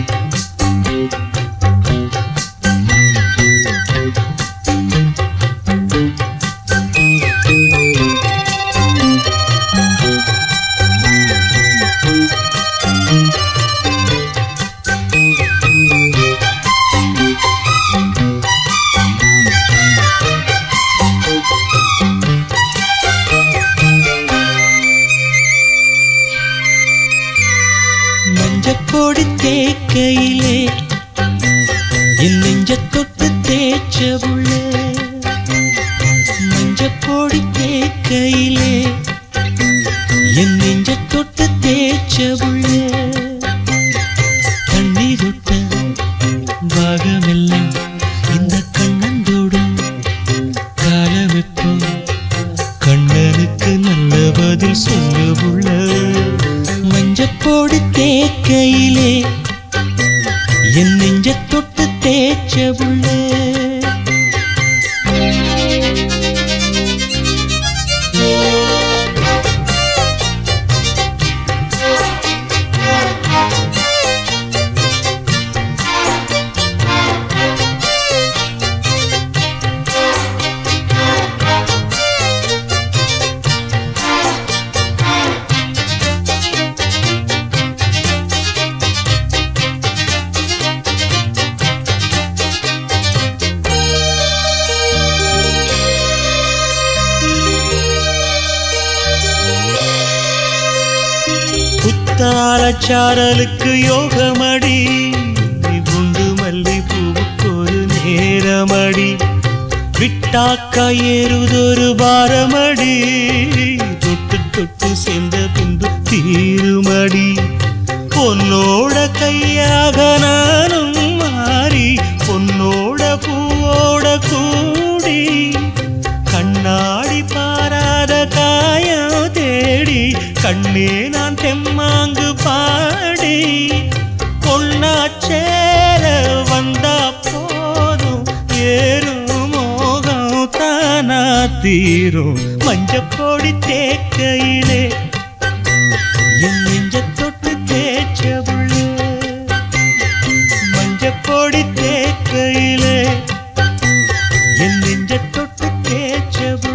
மஞ்சப்பொடி தேக்கையிலே என் நெஞ்ச தொட்டு தேய்ச்ச புள்ள மஞ்சப்பொடி தேக்கையிலே என் நெஞ்ச தொட்டு தேய்ச்ச புள்ள தண்ணி தொட்ட பாகமெல்லாம் இந்த கண்ணந்தோடும் காலமெப்போ கண்ணனுக்கு நல்ல பதில் சொல்ல புள்ள மஞ்சப்போடு தேக்கையிலே என் நெஞ்ச தொட்டு தேய்ச்ச புள்ள புத்தாலச்சாரலுக்கு யோகமடி குண்டு மல்லி பூவுக்கு ஒரு நேரமடி விட்டாக்கா ஏறுதொரு பாரமடி தொட்டு தொட்டு சேர்ந்த பின்பு தீருமடி பொன்னோட கையாக நானும் மாறி பொன்னோட பூவோட கூடி கண்ணாடி பாராத காயம் தேடி கண்ணே நான் தெம்மாங்கு பாடி பொன்னா சேர வந்தா போதும் ஏறும் மோகம் தானா தீரும் மஞ்சப்பொடி தேக்கையிலே என் நெஞ்ச தொட்டு தேய்ச்ச புள்ள மஞ்சப்பொடி தேக்கையிலே என் நெஞ்ச தொட்டு தேய்ச்ச புள்ள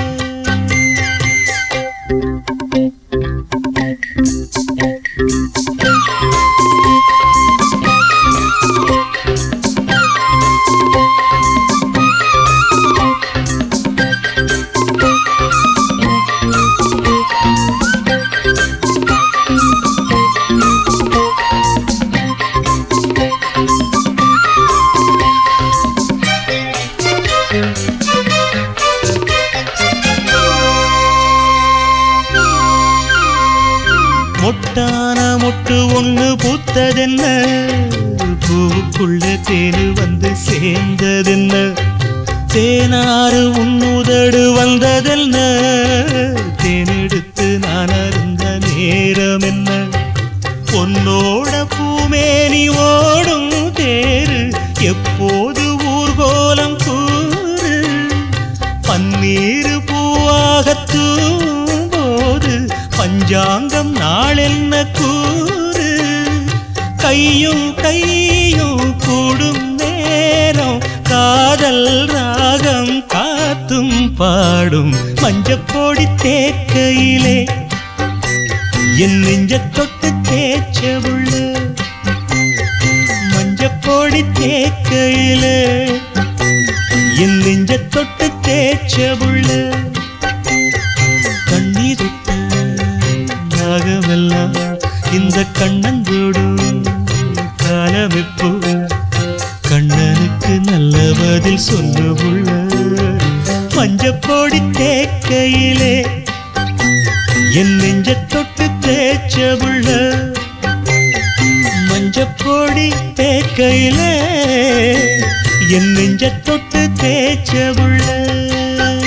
மொட்டான மொட்டு ஒண்ணு பூத்ததென்ன பூவுக்குள்ள தேனு வந்து சேர்ந்ததென்ன தேனாறு உன்னுதடு வந்ததென்ன தேனெடுத்து நான் அருந்த நேரம் என்ன பொன்னோட பூமேனி ஓடும் தேரு எப்போது ஊர்கோலம் கூறு பன்னீர் பூவாக தூம்போது பஞ்சாங்கம் நாளென்ன கூறு கையும் கையும் கூடும் நேரம் காதல் ராகம் காத்தும் பாடும் மஞ்சப்பொடி தேக்கையிலே என் நெஞ்ச தொட்டு தேய்ச்ச புள்ள மஞ்சப்பொடி தேக்கையிலே என் நெஞ்ச தொட்டு தேய்ச்ச புள்ள கண்ணி தொட்ட நாகமெல்லாம் இந்த கண்ணந்தோடும் காலமெப்போ கண்ணனுக்கு நல்ல பதில் சொல்லு புள்ள மஞ்சப்பொடி தேக்கையிலே என் நெஞ்ச தொட்டு தேய்ச்ச புள்ள மஞ்சப்பொடி தேக்கையிலே என் நெஞ்ச தொட்டு தேய்ச்ச புள்ள